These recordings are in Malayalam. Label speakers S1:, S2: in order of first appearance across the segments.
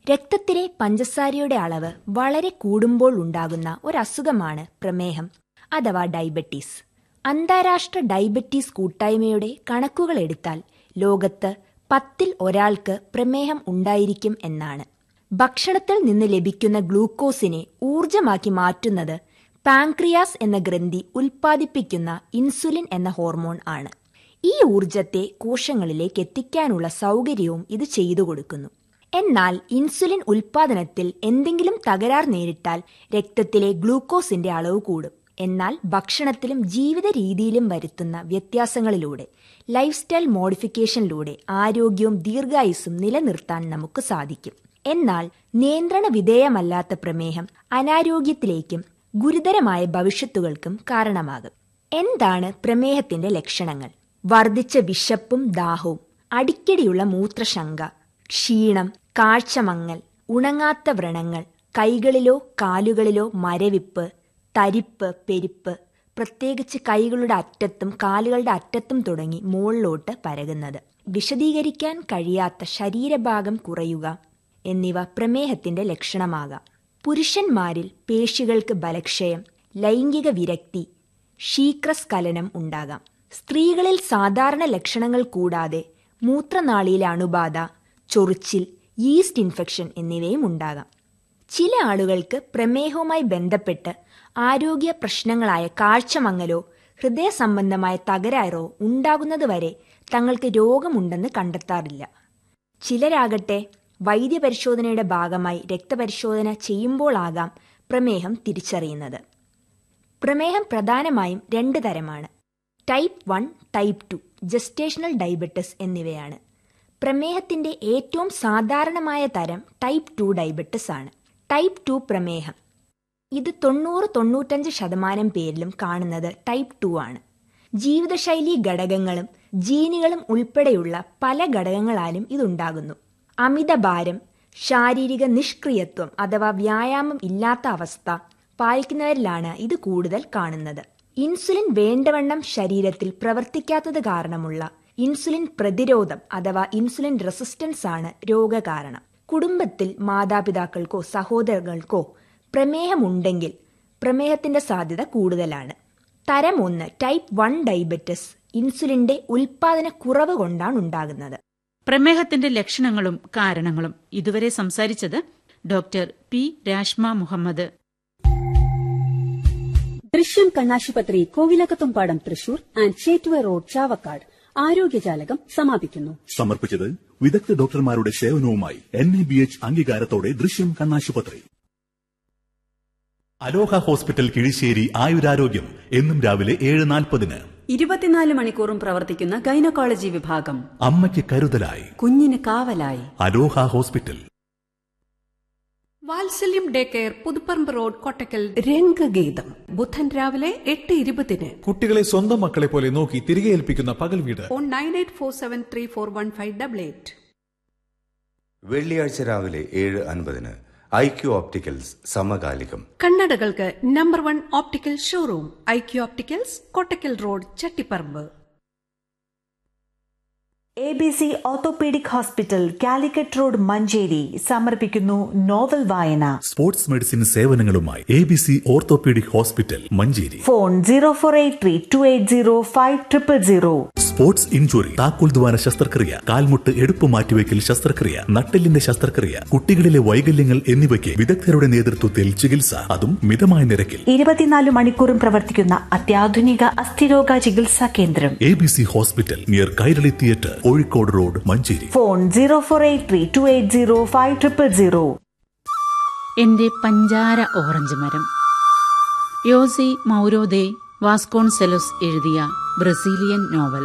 S1: രക്തത്തിലെ പഞ്ചസാരയുടെ അളവ് വളരെ കൂടുമ്പോൾ ഉണ്ടാകുന്ന ഒരസുഖമാണ് പ്രമേഹം അഥവാ ഡയബറ്റീസ് അന്താരാഷ്ട്ര ഡയബറ്റീസ് കൂട്ടായ്മയുടെ കണക്കുകൾ എടുത്താൽ ലോകത്ത് പത്തിൽ ഒരാൾക്ക് പ്രമേഹം ഉണ്ടായിരിക്കും എന്നാണ് ഭക്ഷണത്തിൽ നിന്ന് ലഭിക്കുന്ന ഗ്ലൂക്കോസിനെ ഊർജമാക്കി മാറ്റുന്നത് പാങ്ക്രിയാസ് എന്ന ഗ്രന്ഥി ഉൽപ്പാദിപ്പിക്കുന്ന ഇൻസുലിൻ എന്ന ഹോർമോൺ ആണ് ഈ ഊർജത്തെ കോശങ്ങളിലേക്ക് എത്തിക്കാനുള്ള സൗകര്യവും ഇത് ചെയ്തു കൊടുക്കുന്നു എന്നാൽ ഇൻസുലിൻ ഉൽപാദനത്തിൽ എന്തെങ്കിലും തകരാർ നേരിട്ടാൽ രക്തത്തിലെ ഗ്ലൂക്കോസിന്റെ അളവ് കൂടും എന്നാൽ ഭക്ഷണത്തിലും ജീവിത രീതിയിലും വരുത്തുന്ന വ്യത്യാസങ്ങളിലൂടെ ലൈഫ് സ്റ്റൈൽ മോഡിഫിക്കേഷനിലൂടെ ആരോഗ്യവും ദീർഘായുസ്സും നിലനിർത്താൻ നമുക്ക് സാധിക്കും എന്നാൽ നിയന്ത്രണ വിധേയമല്ലാത്ത പ്രമേഹം അനാരോഗ്യത്തിലേക്കും ഗുരുതരമായ ഭവിഷ്യത്തുകൾക്കും കാരണമാകും എന്താണ് പ്രമേഹത്തിന്റെ ലക്ഷണങ്ങൾ വർദ്ധിച്ച വിശപ്പും ദാഹവും അടിക്കടിയുള്ള മൂത്രശങ്ക ക്ഷീണം കാഴ്ചമങ്ങൽ ഉണങ്ങാത്ത വ്രണങ്ങൾ കൈകളിലോ കാലുകളിലോ മരവിപ്പ് തരിപ്പ് പെരിപ്പ് പ്രത്യേകിച്ച് കൈകളുടെ അറ്റത്തും കാലുകളുടെ അറ്റത്തും തുടങ്ങി മുകളിലോട്ട് പരകുന്നത് വിശദീകരിക്കാൻ കഴിയാത്ത ശരീരഭാഗം കുറയുക എന്നിവ പ്രമേഹത്തിന്റെ ലക്ഷണമാകാം പുരുഷന്മാരിൽ പേശികൾക്ക് ബലക്ഷയം ലൈംഗിക വിരക്തി ശീക്രസ്ഖലനം ഉണ്ടാകാം സ്ത്രീകളിൽ സാധാരണ ലക്ഷണങ്ങൾ കൂടാതെ മൂത്രനാളിയിലെ അണുബാധ ചൊറിച്ചിൽ ഈസ്റ്റ് ഇൻഫെക്ഷൻ എന്നിവയും ഉണ്ടാകാം ചില ആളുകൾക്ക് പ്രമേഹവുമായി ബന്ധപ്പെട്ട് ആരോഗ്യ പ്രശ്നങ്ങളായ കാഴ്ചമങ്ങലോ ഹൃദയ സംബന്ധമായ തകരാറോ ഉണ്ടാകുന്നതുവരെ തങ്ങൾക്ക് രോഗമുണ്ടെന്ന് കണ്ടെത്താറില്ല ചിലരാകട്ടെ വൈദ്യപരിശോധനയുടെ ഭാഗമായി രക്തപരിശോധന ചെയ്യുമ്പോഴാകാം പ്രമേഹം തിരിച്ചറിയുന്നത് പ്രമേഹം പ്രധാനമായും രണ്ട് തരമാണ് type one type two gestational diabetes എന്നിവയാണ് പ്രമേഹത്തിന്റെ ഏറ്റവും സാധാരണമായ തരം ടൈപ്പ് ടു ഡയബറ്റിസ് ആണ് ടൈപ്പ് ടു പ്രമേഹം ഇത് തൊണ്ണൂറ് തൊണ്ണൂറ്റഞ്ച് ശതമാനം പേരിലും കാണുന്നത് ടൈപ്പ് ടു ആണ് ജീവിതശൈലി ഘടകങ്ങളും ജീനുകളും ഉൾപ്പെടെയുള്ള പല ഘടകങ്ങളാലും ഇതുണ്ടാകുന്നു അമിതഭാരം ശാരീരിക നിഷ്ക്രിയത്വം അഥവാ വ്യായാമം ഇല്ലാത്ത അവസ്ഥ പാലിക്കുന്നവരിലാണ് ഇത് കൂടുതൽ കാണുന്നത് ഇൻസുലിൻ വേണ്ടവണ്ണം ശരീരത്തിൽ പ്രവർത്തിക്കാത്തത് കാരണമുള്ള ഇൻസുലിൻ പ്രതിരോധം അഥവാ ഇൻസുലിൻ റെസിസ്റ്റൻസ് ആണ് രോഗകാരണം കുടുംബത്തിൽ മാതാപിതാക്കൾക്കോ സഹോദരങ്ങൾക്കോ പ്രമേഹമുണ്ടെങ്കിൽ പ്രമേഹത്തിന്റെ സാധ്യത കൂടുതലാണ് തരം ഒന്ന് ടൈപ്പ് വൺ ഡയബറ്റിസ് ഇൻസുലിന്റെ ഉൽപാദന കുറവ് കൊണ്ടാണ് ഉണ്ടാകുന്നത്
S2: പ്രമേഹത്തിന്റെ ലക്ഷണങ്ങളും കാരണങ്ങളും ഇതുവരെ സംസാരിച്ചത് ഡോക്ടർ പി രാഷ്മ മുഹമ്മദ്
S3: ദൃശ്യം കണ്ണാശുപത്രി കോവിലകത്തുംപാടം തൃശൂർ ആൻഡ് ചേറ്റുവ റോഡ് ചാവക്കാട് ആരോഗ്യജാലകം സമാപിക്കുന്നു
S4: സമർപ്പിച്ചത് വിദഗ്ധ ഡോക്ടർമാരുടെ സേവനവുമായി എൻ എ ബി എച്ച് അംഗീകാരത്തോടെ ദൃശ്യം കണ്ണാശുപത്രി അലോഹ ഹോസ്പിറ്റൽ കിഴിശ്ശേരി ആയുരാരോഗ്യം എന്നും രാവിലെ ഏഴ് നാൽപ്പതിന്
S3: ഇരുപത്തിനാല് മണിക്കൂറും പ്രവർത്തിക്കുന്ന ഗൈനക്കോളജി വിഭാഗം
S4: അമ്മയ്ക്ക് കരുതലായി
S3: കുഞ്ഞിന് കാവലായി
S4: അലോഹ ഹോസ്പിറ്റൽ
S5: വാത്സല്യം day care Puthuparamba road Kottakkal
S3: രംഗഗീതം
S5: ബുധൻ രാവിലെ എട്ട് ഇരുപതിന്
S6: കുട്ടികളെ സ്വന്തം മക്കളെ പോലെ നോക്കി തിരികെ ഏൽപ്പിക്കുന്ന പകൽ വീട്
S5: phone nine eight four seven three four one five double eight
S7: വെള്ളിയാഴ്ച രാവിലെ ഏഴ് അൻപതിന് ഐ ക്യു ഓപ്റ്റിക്കൽസ് സമകാലികം
S5: കണ്ണടകൾക്ക് number one optical showroom I Q opticals Kottakkal road Chattiparamba
S8: A B C orthopaedic hospital Calicut road Manjeri സമർപ്പിക്കുന്നു നോവൽ വായന
S4: സ്പോർട്സ് മെഡിസിൻ സേവനങ്ങളുമായി A B C orthopaedic hospital Manjeri
S8: phone zero four eight three two eight zero five triple zero
S4: sports injury താക്കോൽ ദ്വാര ശസ്ത്രക്രിയ കാൽമുട്ട് എടുപ്പ് മാറ്റിവെക്കൽ ശസ്ത്രക്രിയ നട്ടെല്ലിന്റെ ശസ്ത്രക്രിയ കുട്ടികളിലെ വൈകല്യങ്ങൾ എന്നിവയ്ക്ക് വിദഗ്ധരുടെ നേതൃത്വത്തിൽ ചികിത്സ അതും മിതമായ നിരക്കിൽ
S8: ഇരുപത്തിനാല് മണിക്കൂറും പ്രവർത്തിക്കുന്ന അത്യാധുനിക അസ്ഥിരോഗ ചികിത്സാ കേന്ദ്രം
S4: A B C hospital near Kairali theatre Kozhikode road Manjeri
S8: phone zero four eight three two eight zero five triple zero
S2: എന്റെ പഞ്ചാര ഓറഞ്ച് മരം യോസി മൗരോദേ വാസ്കോൺസെലോസ് എഴുതിയ ബ്രസീലിയൻ നോവൽ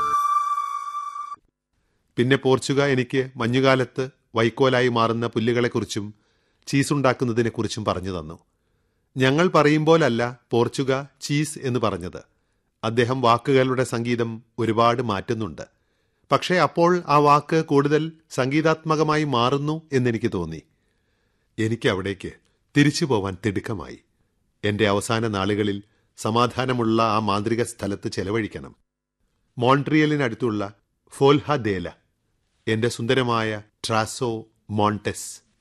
S9: പിന്നെ പോർച്ചുഗ എനിക്ക് മഞ്ഞുകാലത്ത് വൈക്കോലായി മാറുന്ന പുല്ലുകളെക്കുറിച്ചും ചീസുണ്ടാക്കുന്നതിനെക്കുറിച്ചും പറഞ്ഞു തന്നു ഞങ്ങൾ പറയുമ്പോലല്ല പോർച്ചുഗ ചീസ് എന്ന് പറഞ്ഞത് അദ്ദേഹം വാക്കുകളുടെ സംഗീതം ഒരുപാട് മാറ്റുന്നുണ്ട് പക്ഷേ അപ്പോൾ ആ വാക്ക് കൂടുതൽ സംഗീതാത്മകമായി മാറുന്നു എന്നെനിക്ക് തോന്നി എനിക്ക് അവിടേക്ക് തിരിച്ചു പോവാൻ തിടുക്കമായി എന്റെ അവസാന നാളുകളിൽ സമാധാനമുള്ള ആ മാന്ത്രിക സ്ഥലത്ത് ചെലവഴിക്കണം മോൺട്രിയലിനടുത്തുള്ള ഫോൽഹദേല എന്റെ സുന്ദരമായ ട്രാസോ മോണ്ടെസ്